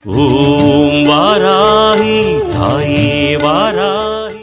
ஓம் வாராகி தாயே வாராகி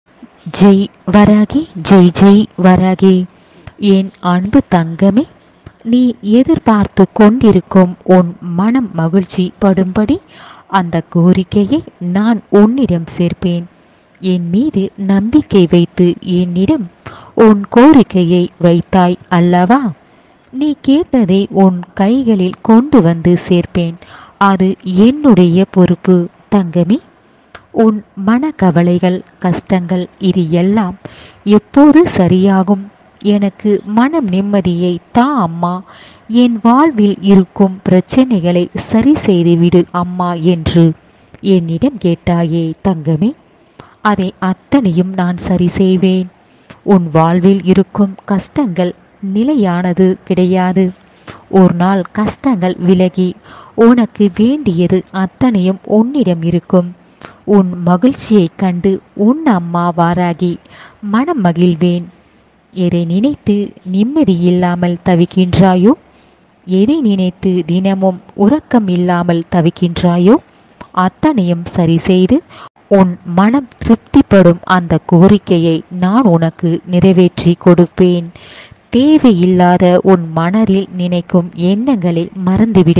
ஜெய் வராகி ஜெய் ஜெய் வராகி என் அன்பு தங்கமே நீ எதிர்பார்த்து கொண்டிருக்கும் உன் மனம் மகிழ்ச்சி படும்படி அந்த கோரிக்கையை நான் உன்னிடம் சேர்ப்பேன் என் மீது நம்பிக்கை வைத்து என்னிடம் உன் கோரிக்கையை வைத்தாய் அல்லவா நீ கேட்டதை உன் கைகளில் கொண்டு வந்து சேர்ப்பேன் அது என்னுடைய பொறுப்பு தங்கமே உன் மனக்கவலைகள் கஷ்டங்கள் இது எல்லாம் எப்போது சரியாகும் எனக்கு மனம் நிம்மதியை தா அம்மா என் வாழ்வில் இருக்கும் பிரச்சனைகளை சரி செய்துவிடு அம்மா என்று என்னிடம் கேட்டாயே தங்கமே அதை அத்தனையும் நான் சரி செய்வேன் உன் வாழ்வில் இருக்கும் கஷ்டங்கள் நிலையானது கிடையாது ஒரு நாள் கஷ்டங்கள் விலகி உனக்கு வேண்டியது அத்தனையும் உன்னிடம் இருக்கும் உன் மகிழ்ச்சியைக் கண்டு உன் அம்மா வாராகி மனம் மகிழ்வேன் எதை நினைத்து நிம்மதி இல்லாமல் தவிக்கின்றாயோ எதை நினைத்து தினமும் உறக்கம் இல்லாமல் தவிக்கின்றாயோ அத்தனையும் சரி செய்து உன் மனம் திருப்திப்படும் அந்த கோரிக்கையை நான் உனக்கு நிறைவேற்றி கொடுப்பேன் தேவையில்லாத உன் மனதில் நினைக்கும் எண்ணங்களை மறந்துவிடு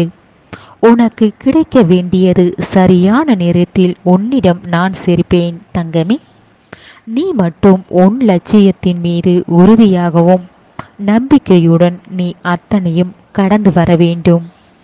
உனக்கு கிடைக்க வேண்டியது சரியான நேரத்தில் உன்னிடம் நான் சேர்ப்பேன் தங்கமே நீ மட்டும் உன் லட்சியத்தின் மீது உறுதியாகவும் நம்பிக்கையுடன் நீ அத்தனையும் கடந்து வர வேண்டும்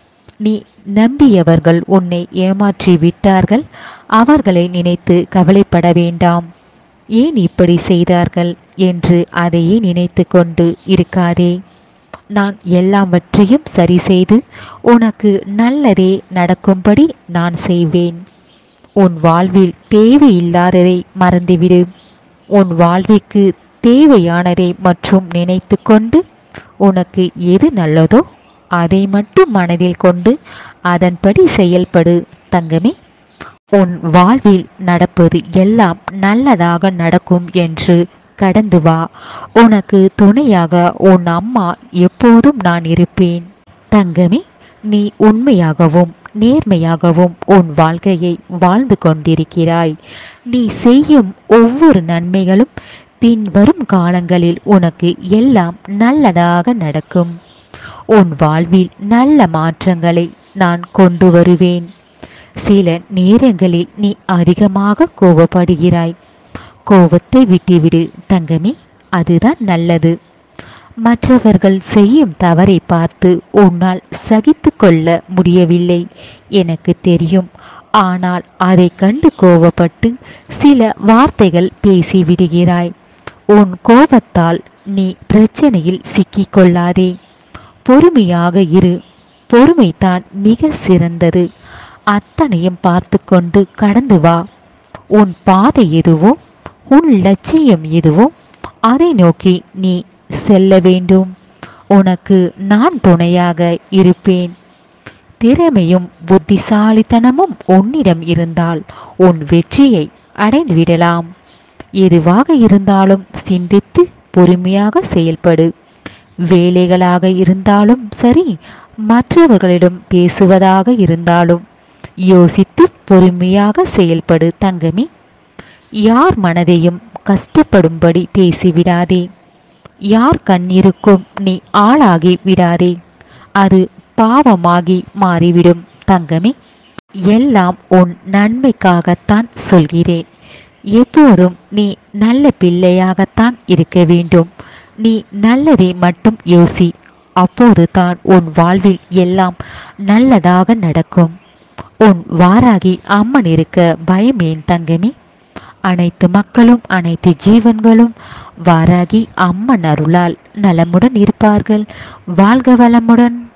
நீ நம்பியவர்கள் உன்னை ஏமாற்றி விட்டார்கள் அவர்களை நினைத்து கவலைப்பட வேண்டாம் ஏன் இப்படி செய்தார்கள் என்று அதையே நினைத்து கொண்டு இருக்காதே நான் எல்லாவற்றையும் சரி செய்து உனக்கு நல்லதே நடக்கும்படி நான் செய்வேன் உன் வாழ்வில் தேவையில்லாததை மறந்துவிடு உன் வாழ்விற்கு தேவையானதை மற்றும் நினைத்து கொண்டு உனக்கு எது நல்லதோ அதை மட்டும் மனதில் கொண்டு அதன்படி செயல்படு தங்கமே உன் வாழ்வில் நடப்பது எல்லாம் நல்லதாக நடக்கும் என்று கடந்து வா உனக்கு துணையாக உன் அம்மா எப்போதும் நான் இருப்பேன் தங்கமே நீ உண்மையாகவும் நேர்மையாகவும் உன் வாழ்க்கையை வாழ்ந்து கொண்டிருக்கிறாய் நீ செய்யும் ஒவ்வொரு நன்மைகளும் பின் வரும் காலங்களில் உனக்கு எல்லாம் நல்லதாக நடக்கும் உன் வாழ்வில் நல்ல மாற்றங்களை நான் கொண்டு வருவேன் சில நேரங்களில் நீ அதிகமாக கோபப்படுகிறாய் கோபத்தை விட்டுவிடு தங்கமே அதுதான் நல்லது மற்றவர்கள் செய்யும் தவறை பார்த்து உன்னால் சகித்து கொள்ள முடியவில்லை எனக்கு தெரியும் ஆனால் அதை கண்டு கோபப்பட்டு சில வார்த்தைகள் பேசிவிடுகிறாய் உன் கோபத்தால் நீ பிரச்சனையில் சிக்கிக்கொள்ளாதே பொறுமையாக இரு பொறுமைதான் மிக சிறந்தது அத்தனையும் பார்த்து கொண்டு கடந்து வா உன் பாதை எதுவோ உன் லட்சியம் எதுவோ அதை நோக்கி நீ செல்ல வேண்டும் உனக்கு நான் துணையாக இருப்பேன் திறமையும் புத்திசாலித்தனமும் உன்னிடம் இருந்தால் உன் வெற்றியை அடைந்து விடலாம் எதுவாக இருந்தாலும் சிந்தித்து பொறுமையாக செயல்படு வேலைகளாக இருந்தாலும் சரி மற்றவர்களிடம் பேசுவதாக இருந்தாலும் யோசித்து பொறுமையாக செயல்படு தங்கமே யார் மனதையும் கஷ்டப்படும்படி பேசிவிடாதே யார் கண்ணிருக்கும் நீ ஆளாகி விடாதே அது பாவமாகி மாறிவிடும் தங்கமே எல்லாம் உன் நன்மைக்காகத்தான் சொல்கிறேன் எப்போதும் நீ நல்ல பிள்ளையாகத்தான் இருக்க வேண்டும் நீ நல்லதை மட்டும் யோசி அப்போது தான் உன் வாழ்வில் எல்லாம் நல்லதாக நடக்கும் உன் வாராகி அம்மன் இருக்க பயம் ஏன் தங்கமே அனைத்து மக்களும் அனைத்து ஜீவன்களும் வாராகி அம்மன் அருளால் நலமுடன் இருப்பார்கள் வாழ்க வளமுடன்